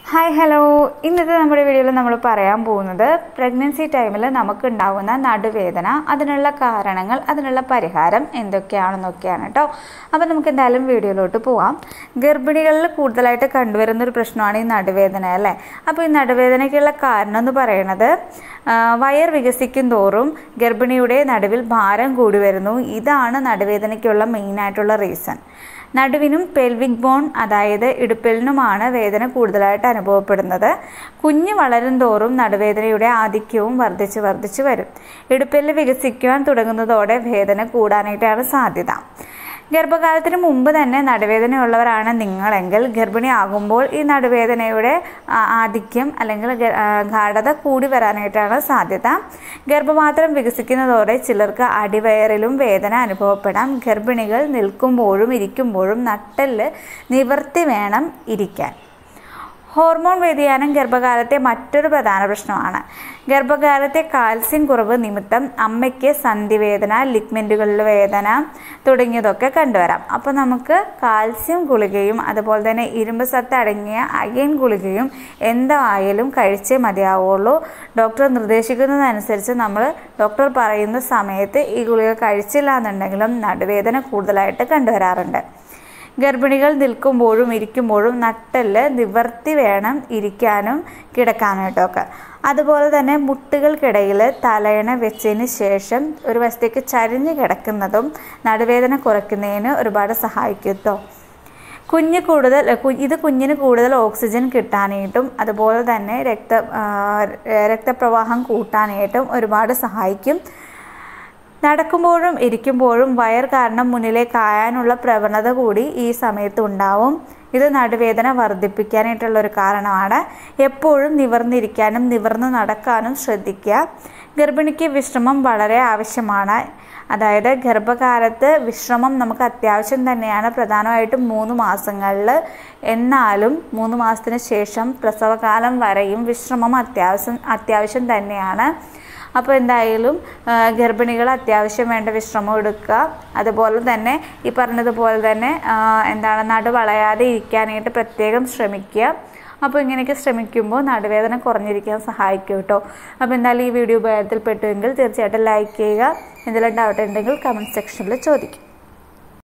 hi hello ഇന്നത്തെ നമ്മുടെ വീഡിയോയിൽ നമ്മൾ പറയാൻ പോകുന്നത് പ്രഗ്നൻസി ടൈമിൽ നമുക്ക് ഉണ്ടാകുന്ന നടുവേദന അതിനുള്ള കാരണങ്ങൾ അതിനുള്ള പരിഹാരം എന്തൊക്കെയാണെന്നൊക്കെയാണ് കേട്ടോ അപ്പോൾ നമുക്ക് എന്തായാലും വീഡിയോയിലോട്ട് പോവാം ഗർഭിണികളിൽ കൂടുതലായിട്ട് കണ്ടുവരുന്ന ഒരു പ്രശ്നമാണ് ഈ നടുവേദന അല്ലേ അപ്പോൾ ഈ നടുവേദനയ്ക്കുള്ള കാരണം എന്ന് പറയുന്നത് ആ, വയർ വികസിക്കും തോറും ഗർഭിണിയുടെ നടുവിൽ ഭാരം കൂടി വരുന്നു ഇതാണ് നടുവേദനയ്ക്കുള്ള മെയിനായിട്ടുള്ള റീസൺ നടുവിനും പെൽവിക് ബോൺ അതായത് ഇടുപ്പിലിനുമാണ് വേദന കൂടുതലായിട്ട് അനുഭവപ്പെടുന്നത് കുഞ്ഞ് വളരും തോറും നടുവേദനയുടെ ആധിക്യവും വർദ്ധിച്ച് വർദ്ധിച്ച് വരും ഇടുപ്പെല്ല് വികസിക്കുവാൻ തുടങ്ങുന്നതോടെ വേദന കൂടാനായിട്ടാണ് സാധ്യത ഗർഭകാലത്തിന് മുമ്പ് തന്നെ നടുവേദനയുള്ളവരാണ് നിങ്ങളെങ്കിൽ ഗർഭിണിയാകുമ്പോൾ ഈ നടുവേദനയുടെ ആ, ആധിക്യം അല്ലെങ്കിൽ ഗ- ആ, ഗാഠത കൂടി വരാനായിട്ടാണ് സാധ്യത ഗർഭപാത്രം വികസിക്കുന്നതോടെ ചിലർക്ക് അടിവയറിലും വേദന അനുഭവപ്പെടാം ഗർഭിണികൾ നിൽക്കുമ്പോഴും ഇരിക്കുമ്പോഴും നട്ടെല്ല് നിവർത്തി വേണം ഇരിക്കാൻ ഹോർമോൺ വ്യതിയാനം ഗർഭകാലത്തെ മറ്റൊരു പ്രധാന പ്രശ്നമാണ് ഗർഭകാലത്തെ കാൽസ്യം കുറവ് നിമിത്തം അമ്മയ്ക്ക് സന്ധിവേദന ലിഗ്മെൻറ്റുകളിലെ വേദന തുടങ്ങിയതൊക്കെ കണ്ടുവരാം അപ്പോൾ നമുക്ക് കാൽസ്യം ഗുളികയും അതുപോലെ തന്നെ ഇരുമ്പ് സത്ത് അടങ്ങിയ അയൺ ഗുളികയും എന്തായാലും കഴിച്ചേ മതിയാവുള്ളൂ ഡോക്ടർ നിർദ്ദേശിക്കുന്നതനുസരിച്ച് നമ്മൾ ഡോക്ടർ പറയുന്ന സമയത്ത് ഈ ഗുളിക കഴിച്ചില്ല എന്നുണ്ടെങ്കിലും നടുവേദന കൂടുതലായിട്ട് കണ്ടുവരാറുണ്ട് ഗർഭിണികൾ നിൽക്കുമ്പോഴും ഇരിക്കുമ്പോഴും നട്ടെല്ല് നിവർത്തി വേണം ഇരിക്കാനും കിടക്കാനായിട്ടൊക്കെ അതുപോലെ തന്നെ മുട്ടുകൾക്കിടയിൽ തലയണ വെച്ചതിന് ശേഷം ഒരു വശത്തേക്ക് ചരിഞ്ഞ് കിടക്കുന്നതും നടുവേദന കുറയ്ക്കുന്നതിന് ഒരുപാട് സഹായിക്കും കേട്ടോ കുഞ്ഞ് കൂടുതൽ കു- ഇത് കുഞ്ഞിന് കൂടുതൽ ഓക്സിജൻ കിട്ടാനായിട്ടും അതുപോലെ തന്നെ രക്ത ആ, രക്തപ്രവാഹം കൂട്ടാനായിട്ടും ഒരുപാട് സഹായിക്കും നടക്കുമ്പോഴും ഇരിക്കുമ്പോഴും വയർ കാരണം മുന്നിലേക്ക് ആയാനുള്ള പ്രവണത കൂടി ഈ സമയത്ത് ഉണ്ടാവും ഇത് നടുവേദന വർദ്ധിപ്പിക്കാനായിട്ടുള്ള ഒരു കാരണമാണ് എപ്പോഴും നിവർന്നിരിക്കാനും നിവർന്ന് നടക്കാനും ശ്രദ്ധിക്കുക ഗർഭിണിക്ക് വിശ്രമം വളരെ ആവശ്യമാണ് അതായത് ഗർഭകാലത്ത് വിശ്രമം നമുക്ക് അത്യാവശ്യം തന്നെയാണ് പ്രധാനമായിട്ടും മൂന്ന് മാസങ്ങളിൽ എന്നാലും മൂന്ന് മാസത്തിന് ശേഷം പ്രസവകാലം വരെയും വിശ്രമം അത്യാവശ്യം അത്യാവശ്യം തന്നെയാണ് അപ്പോൾ എന്തായാലും ആ, ഗർഭിണികൾ അത്യാവശ്യം വേണ്ട വിശ്രമം എടുക്കുക അതുപോലെ തന്നെ ഈ പറഞ്ഞതുപോലെ തന്നെ ആ, എന്താണ് നടു വളയാതെ ഇരിക്കാനായിട്ട് പ്രത്യേകം ശ്രമിക്കുക അപ്പോൾ ഇങ്ങനെയൊക്കെ ശ്രമിക്കുമ്പോൾ നടുവേദന കുറഞ്ഞിരിക്കാൻ സഹായിക്കും കേട്ടോ അപ്പോൾ എന്തായാലും ഈ വീഡിയോ ഉപയോഗത്തിൽപ്പെട്ടുവെങ്കിൽ തീർച്ചയായിട്ടും ലൈക്ക് ചെയ്യുക എന്തെങ്കിലും ഡൗട്ട് ഉണ്ടെങ്കിൽ കമൻറ്റ് സെക്ഷനിൽ ചോദിക്കും